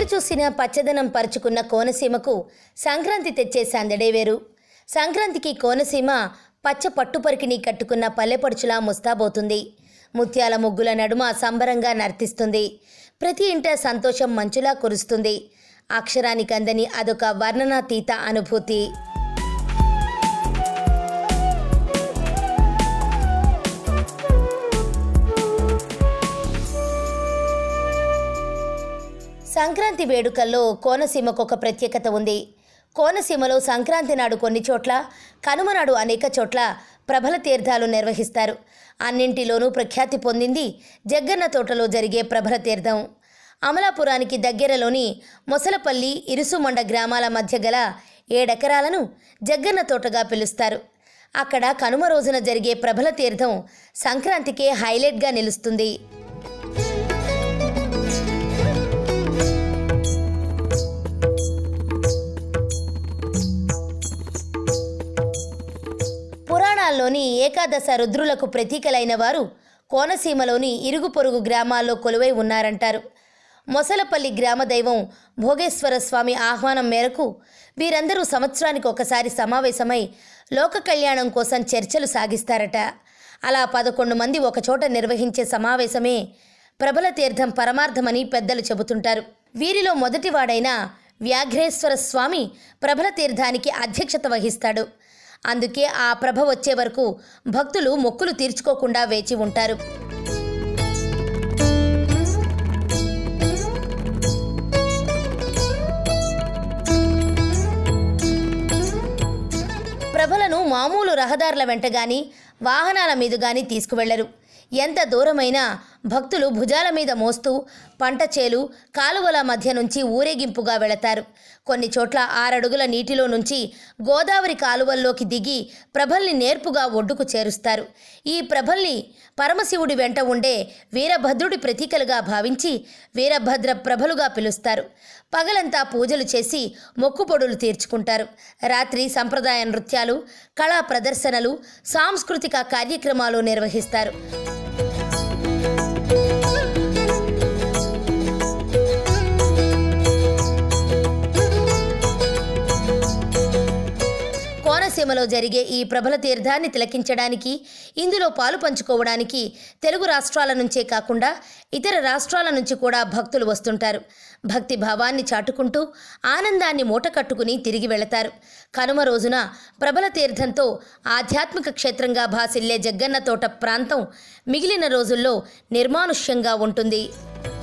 ఎటు చూసినా పచ్చదనం పరుచుకున్న కోనసీమకు సంక్రాంతి తెచ్చే సందడే వేరు సంక్రాంతికి కోనసీమ పచ్చ పట్టుపరికిని కట్టుకున్న పల్లెపడుచులా ముస్తాబోతుంది ముత్యాల ముగ్గుల నడుమ సంబరంగా నర్తిస్తుంది ప్రతి ఇంట సంతోషం మంచులా కురుస్తుంది అక్షరానికి అందని అదొక వర్ణనాతీత అనుభూతి సంక్రాంతి వేడుకల్లో కోనసీమకు ఒక ప్రత్యేకత ఉంది కోనసీమలో సంక్రాంతి నాడు కొన్ని చోట్ల కనుమ నాడు అనేక చోట్ల ప్రభల తీర్థాలు నిర్వహిస్తారు అన్నింటిలోనూ ప్రఖ్యాతి పొందింది జగ్గన్న తోటలో జరిగే ప్రభల తీర్థం అమలాపురానికి దగ్గరలోని మొసలపల్లి ఇరుసుమండ గ్రామాల మధ్య గల ఏడెకరాలను జగ్గన్న తోటగా పిలుస్తారు అక్కడ కనుమ రోజున జరిగే ప్రభల తీర్థం సంక్రాంతికే హైలైట్గా నిలుస్తుంది పురాణాల్లోని ఏకాదశ రుద్రులకు ప్రతీకలైన వారు కోనసీమలోని ఇరుగు పొరుగు గ్రామాల్లో కొలువై ఉన్నారంటారు మొసలపల్లి గ్రామ దైవం భోగేశ్వర స్వామి ఆహ్వానం మేరకు వీరందరూ సంవత్సరానికి ఒకసారి సమావేశమై లోక కళ్యాణం కోసం చర్చలు సాగిస్తారట అలా పదకొండు మంది ఒకచోట నిర్వహించే సమావేశమే ప్రబల తీర్థం పరమార్థమని పెద్దలు చెబుతుంటారు వీరిలో మొదటివాడైన వ్యాఘ్రేశ్వర స్వామి ప్రభల తీర్థానికి అధ్యక్షత వహిస్తాడు అందుకే ఆ ప్రభ వచ్చే వరకు భక్తులు మొక్కులు తీర్చుకోకుండా వేచి ఉంటారు ప్రభలను మామూలు రహదారుల వెంట గాని వాహనాల మీద గాని తీసుకువెళ్లరు ఎంత దూరమైనా భక్తులు భుజాల మీద మోస్తూ పంట చేలు కాలువల మధ్య నుంచి ఊరేగింపుగా వెళతారు కొన్ని చోట్ల ఆరడుగుల నీటిలో నుంచి గోదావరి కాలువల్లోకి దిగి ప్రభల్ని నేర్పుగా ఒడ్డుకు చేరుస్తారు ఈ ప్రభల్ని పరమశివుడి వెంట ఉండే వీరభద్రుడి ప్రతీకలుగా భావించి వీరభద్ర ప్రభలుగా పిలుస్తారు పగలంతా పూజలు చేసి మొక్కుపొడులు తీర్చుకుంటారు రాత్రి సంప్రదాయ నృత్యాలు కళా ప్రదర్శనలు సాంస్కృతిక కార్యక్రమాలు నిర్వహిస్తారు కోనసీమలో జరిగే ఈ ప్రబల తీర్థాన్ని తిలకించడానికి ఇందులో పాలు పంచుకోవడానికి తెలుగు రాష్ట్రాల నుంచే కాకుండా ఇతర రాష్ట్రాల నుంచి కూడా భక్తులు వస్తుంటారు భక్తి భావాన్ని చాటుకుంటూ ఆనందాన్ని మూటకట్టుకుని తిరిగి వెళతారు కనుమ రోజున ప్రబల తీర్థంతో ఆధ్యాత్మిక క్షేత్రంగా భాసిల్లే జగ్గన్న తోట ప్రాంతం మిగిలిన రోజుల్లో నిర్మానుష్యంగా ఉంటుంది